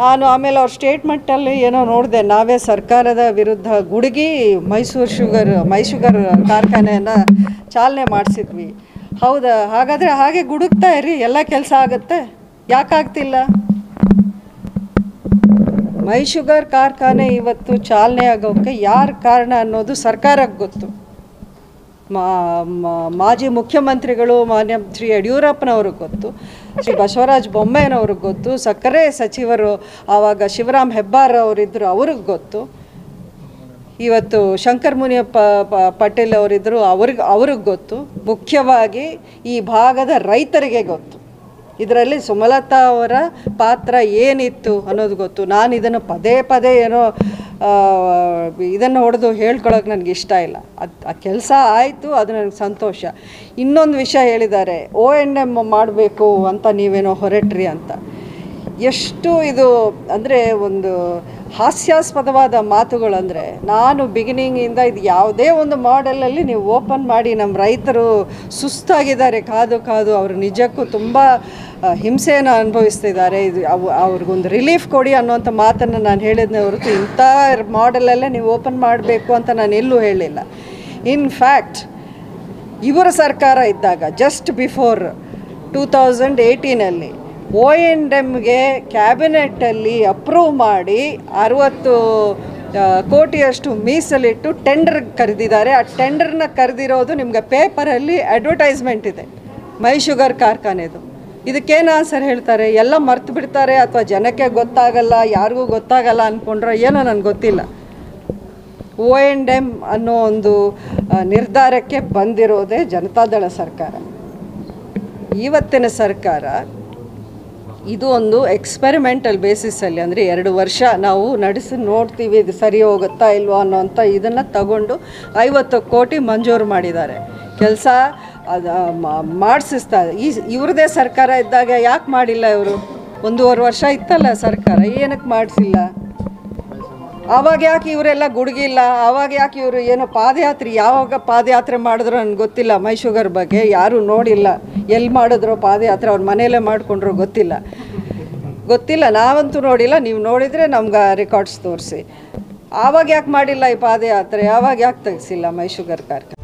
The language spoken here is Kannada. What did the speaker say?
ನಾನು ಆಮೇಲೆ ಅವ್ರ ಸ್ಟೇಟ್ಮೆಂಟಲ್ಲಿ ಏನೋ ನೋಡಿದೆ ನಾವೇ ಸರ್ಕಾರದ ವಿರುದ್ಧ ಗುಡುಗಿ ಮೈಸೂರು ಶುಗರ್ ಮೈ ಶುಗರ್ ಕಾರ್ಖಾನೆಯನ್ನು ಚಾಲನೆ ಮಾಡಿಸಿದ್ವಿ ಹೌದಾ ಹಾಗಾದರೆ ಹಾಗೆ ಗುಡುಗ್ತಾ ಇರಿ ಎಲ್ಲ ಕೆಲಸ ಆಗುತ್ತೆ ಯಾಕಾಗ್ತಿಲ್ಲ ಮೈ ಶುಗರ್ ಕಾರ್ಖಾನೆ ಇವತ್ತು ಚಾಲನೆ ಆಗೋಕ್ಕೆ ಯಾರು ಕಾರಣ ಅನ್ನೋದು ಸರ್ಕಾರಕ್ಕೆ ಗೊತ್ತು ಮಾ- ಮಾ- ಮಾಜಿ ಮುಖ್ಯಮಂತ್ರಿಗಳು ಮಾನ್ಯ ಶ್ರೀ ಯಡಿಯೂರಪ್ಪನವ್ರಿಗೆ ಗೊತ್ತು ಶ್ರೀ ಬಸವರಾಜ ಬೊಮ್ಮೆಯವ್ರಿಗೆ ಗೊತ್ತು ಸಕ್ಕರೆ ಸಚಿವರು ಆವಾಗ ಶಿವರಾಮ್ ಹೆಬ್ಬಾರ್ ಅವರಿದ್ದರು ಅವ್ರಿಗೆ ಗೊತ್ತು ಇವತ್ತು ಶಂಕರ್ ಮುನಿಯಪ್ಪ ಪ- ಪಟೇಲ್ ಅವರಿದ್ದರು ಅವ್ರಿಗೆ ಅವ್ರಿಗೆ ಗೊತ್ತು ಮುಖ್ಯವಾಗಿ ಈ ಭಾಗದ ರೈತರಿಗೆ ಗೊತ್ತು ಇದರಲ್ಲಿ ಸುಮಲತಾ ಅವರ ಪಾತ್ರ ಏನಿತ್ತು ಅನ್ನೋದು ಗೊತ್ತು ನಾನು ಇದನ್ನು ಪದೇ ಪದೇ ಏನೋ ಆ, ಇದನ್ನು ಹೊಡೆದು ಹೇಳ್ಕೊಳಕ್ಕೆ ನನಗೆ ಇಷ್ಟ ಇಲ್ಲ ಅದು ಆ ಕೆಲಸ ಆಯಿತು ಅದು ನನಗೆ ಸಂತೋಷ ಇನ್ನೊಂದು ವಿಷಯ ಹೇಳಿದ್ದಾರೆ ಓ ಎನ್ ಎಮ್ ಮಾಡಬೇಕು ಅಂತ ನೀವೇನೋ ಹೊರಟ್ರಿ ಅಂತ ಎಷ್ಟು ಇದು ಅಂದರೆ ಒಂದು ಹಾಸ್ಯಾಸ್ಪದವಾದ ಮಾತುಗಳಂದರೆ ನಾನು ಬಿಗಿನಿಂಗಿಂದ ಇದು ಯಾವುದೇ ಒಂದು ಮಾಡೆಲಲ್ಲಿ ನೀವು ಓಪನ್ ಮಾಡಿ ನಮ್ಮ ರೈತರು ಸುಸ್ತಾಗಿದ್ದಾರೆ ಕಾದು ಕಾದು ಅವರು ನಿಜಕ್ಕೂ ತುಂಬ ಆ, ಹಿಂಸೆಯನ್ನು ಅನುಭವಿಸ್ತಿದ್ದಾರೆ ಇದು ಅವು ಅವ್ರಿಗೊಂದು ರಿಲೀಫ್ ಕೊಡಿ ಅನ್ನೋಂಥ ಮಾತನ್ನು ನಾನು ಹೇಳಿದ್ನೆ ಹೊರತು ಇಂಥ ಮಾಡೆಲಲ್ಲೇ ನೀವು ಓಪನ್ ಮಾಡಬೇಕು ಅಂತ ನಾನು ಎಲ್ಲೂ ಹೇಳಿಲ್ಲ ಇನ್ ಫ್ಯಾಕ್ಟ್ ಇವರ ಸರ್ಕಾರ ಇದ್ದಾಗ ಜಸ್ಟ್ ಬಿಫೋರ್ ಟೂ ತೌಸಂಡ್ ಏಯ್ಟೀನಲ್ಲಿ ಓ ಎನ್ ಎಮ್ಗೆ ಕ್ಯಾಬಿನೆಟ್ಟಲ್ಲಿ ಅಪ್ರೂವ್ ಮಾಡಿ ಅರುವತ್ತು ಆ, ಕೋಟಿಯಷ್ಟು ಮೀಸಲಿಟ್ಟು ಟೆಂಡರ್ ಕರೆದಿದ್ದಾರೆ ಆ ಟೆಂಡರ್ನ ಕರೆದಿರೋದು ನಿಮಗೆ ಪೇಪರಲ್ಲಿ ಅಡ್ವರ್ಟೈಸ್ಮೆಂಟ್ ಇದೆ ಮೈ ಶುಗರ್ ಕಾರ್ಖಾನೆದು ಇದಕ್ಕೇನು ಆನ್ಸರ್ ಹೇಳ್ತಾರೆ ಎಲ್ಲ ಮರ್ತು ಬಿಡ್ತಾರೆ ಅಥವಾ ಜನಕ್ಕೆ ಗೊತ್ತಾಗಲ್ಲ ಯಾರಿಗೂ ಗೊತ್ತಾಗಲ್ಲ ಅಂದ್ಕೊಂಡ್ರೆ ಏನೋ ನನಗೆ ಗೊತ್ತಿಲ್ಲ ಓ ಎಂಡ್ ಎಮ್ ಅನ್ನೋ ಒಂದು ಆ, ನಿರ್ಧಾರಕ್ಕೆ ಬಂದಿರೋದೇ ಜನತಾದಳ ಸರ್ಕಾರ ಇವತ್ತಿನ ಸರ್ಕಾರ ಇದು ಒಂದು ಎಕ್ಸ್ಪೆರಿಮೆಂಟಲ್ ಬೇಸಿಸಲ್ಲಿ ಅಂದರೆ ಎರಡು ವರ್ಷ ನಾವು ನಡೆಸಿ ನೋಡ್ತೀವಿ ಇದು ಸರಿ ಹೋಗುತ್ತಾ ಇಲ್ವೋ ಅನ್ನೋಂಥ ಇದನ್ನು ತಗೊಂಡು ಐವತ್ತು ಕೋಟಿ ಮಂಜೂರು ಮಾಡಿದ್ದಾರೆ ಕೆಲಸ ಅದು ಮಾಡಿಸ್ತಾ ಈ ಇವ್ರದ್ದೇ ಸರ್ಕಾರ ಇದ್ದಾಗ ಯಾಕೆ ಮಾಡಿಲ್ಲ ಇವರು ಒಂದೂವರೆ ವರ್ಷ ಇತ್ತಲ್ಲ ಸರ್ಕಾರ ಏನಕ್ಕೆ ಮಾಡಿಸಿಲ್ಲ ಆವಾಗ ಯಾಕೆ ಇವರೆಲ್ಲ ಗುಡುಗಿಲ್ಲ ಆವಾಗ ಯಾಕೆ ಇವರು ಏನೋ ಪಾದಯಾತ್ರೆ ಯಾವಾಗ ಪಾದಯಾತ್ರೆ ಮಾಡಿದ್ರು ನನಗೆ ಗೊತ್ತಿಲ್ಲ ಮೈ ಶುಗರ್ ಬಗ್ಗೆ ಯಾರೂ ನೋಡಿಲ್ಲ ಎಲ್ಲಿ ಮಾಡಿದ್ರು ಪಾದಯಾತ್ರೆ ಅವ್ರ ಮನೆಯಲ್ಲೇ ಮಾಡಿಕೊಂಡ್ರು ಗೊತ್ತಿಲ್ಲ ಗೊತ್ತಿಲ್ಲ ನಾವಂತೂ ನೋಡಿಲ್ಲ ನೀವು ನೋಡಿದರೆ ನಮ್ಗೆ ರೆಕಾರ್ಡ್ಸ್ ತೋರಿಸಿ ಆವಾಗ ಯಾಕೆ ಮಾಡಿಲ್ಲ ಈ ಪಾದಯಾತ್ರೆ ಆವಾಗ ಯಾಕೆ ತೆಗೆಸಿಲ್ಲ ಮೈ ಶುಗರ್ ಕಾರ್ಖಾನೆ